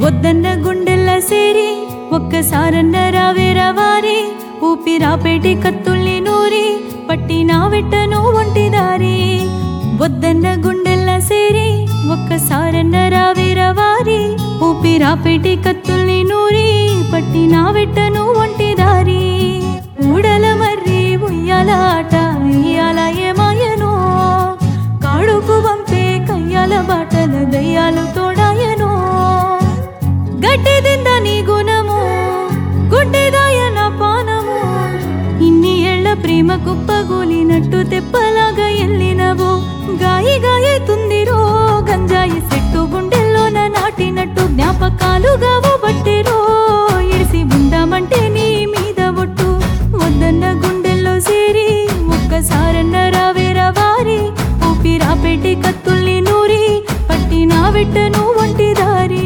వద్దన్న గుండెల్ల సేరి ఒక్కసారన్న రావేరా వారి ఊపిరాపేటి కత్తుల్ని నూరి పట్టినా వెట్టను ఒంటి దారి వద్దన్న గుండెల్ల సేరి ఒక్కసారన్న రావేరా వారి ఊపిరాపేటి కత్తుల్ని నూరి పట్టినా వెట్టను ఒంటి దారి ఊడల మర్రి ఉయ్యాల ఆట ఇయ్యాల ఏమాయనో కాడుకు పంపే కయ్యాల బాటల దయ్యాలు తోడాయనో గడ్డిదింద నీ గుణము గుడ్డిదాయన పానము ఇన్ని ఏళ్ల ప్రేమ కుప్పగూలినట్టు తెప్పలాగా ఎల్లినవు గాయి గాయతుందిరో గంజాయి చెట్టు గుండెల్లోన నాటినట్టు జ్ఞాపకాలుగా బట్టిరో ఇడిసి ఉందామంటే నీ మీద ఒట్టు వద్దన్న గుండెల్లో చేరి ఒక్కసారన్న రావేరా వారి ఊపిరాపెట్టి కత్తుల్ని నూరి పట్టినా వెట్టను ఒంటి దారి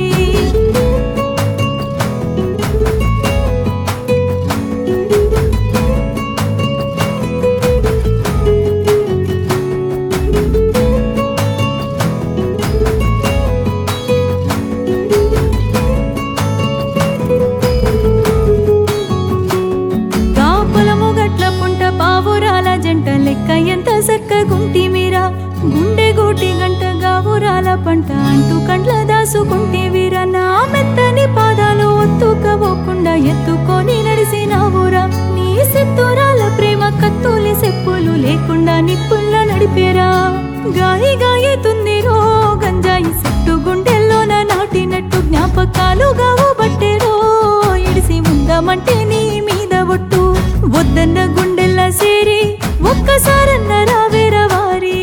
కాపులము గట్ల పుంట పావురాల జంట లెక్క ఎంత సక్కగుంటి మీరా గుండె గూటి గంట గావురాల పంట అంటూ కండ్ల దాసుకుంటే వీరా నా మెత్తని పాదాలు ఒత్తుకపోకుండా ఎత్తుకొని నడిసినావురా నీ సిత్తురాల ప్రేమ కత్తులి సెప్పులు లేకుండా నిప్పుల్ల నడిపేరా గాయి గాయతుందిరో గంజాయి చెట్టు గుండెల్లోన నాటినట్టు జ్ఞాపకాలుగా బట్టెరో ఇడిసి ఉందామంటే నీ మీద ఒట్టు వద్దన్న గుండెల్లా సేరి ఒక్కసారన్న రావేర వారి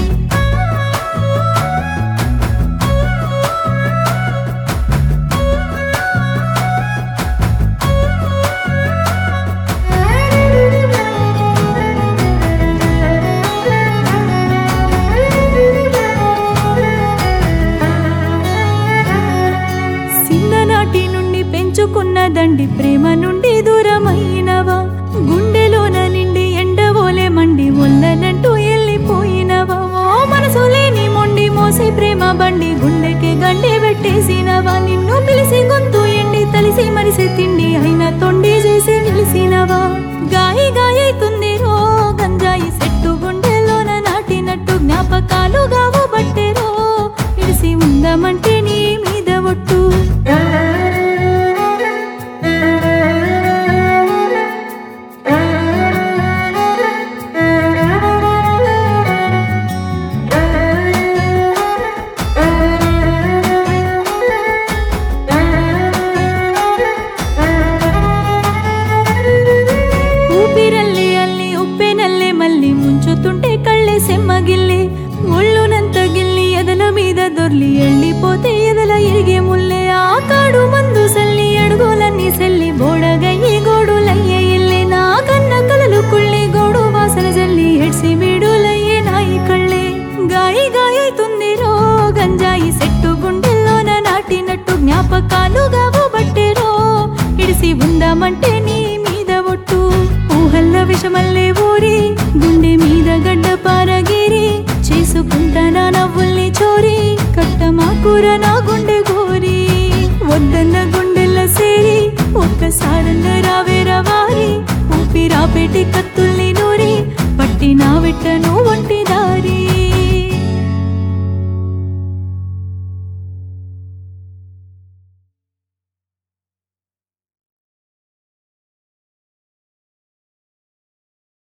చిన్ననాటి నుండి పెంచుకున్న దండి ప్రేమ నుండి దూరమైనవా గుండెలోన నిండి ఎండవోలే మండి ఒల్లనంటూ వెళ్ళిపోయినవా ఓ మనసు లేని మొండి మోసి ప్రేమ బండి గుండెకి గండి పెట్టేసినవా నిన్ను పిలిసి గొంతు ఎండి తలిసి మరిసి తిండి అయినా తొండి చేసి నిలిసినవా గాయి గాయైతుంది రో గంజాయి సెట్టు గుండెలోన నాటినట్టు జ్ఞాపకాలుగా బట్టెరో ఇడిసి ఉందామంటే నీ మీద ఒట్టు ఊపిరల్లి అల్లి ఉప్పెనల్లే మళ్ళీ ముంచుతుంటే కళ్ళే సెమ్మగిల్లి ఒళ్ళునంత గిల్లి ఎదల మీద దొర్లి ఎళ్ళిపోతే ఎదల ఇరిగే ముల్లే ఆ కాడు మందు సల్లి అడుగులన్నీ సెల్లి బోడగయ్యి గోడులయ్యే ఇల్లే నా కన్న కలలు కుళ్ళి గోడు వాసన జల్లి ఎడ్సి బీడులయ్యే నాయి కళ్ళే గాయి గాయతుంది రో గంజాయి సెట్టు గుండెల్లోన నాటినట్టు జ్ఞాపకాలుగా బట్టెరో ఇడిసి ఉందామంటే నీ మీద ఒట్టు ఊహల్ల విషమల్లే ఊరి గుండె మీద గడ్డ పారగిరి చేసుకుంటానా నవ్వుల్ని చోరి కట్టమా కూర నా గుండె గోరి వద్దన్న గుండెల్ల సేరి ఒక్కసారన్న రావ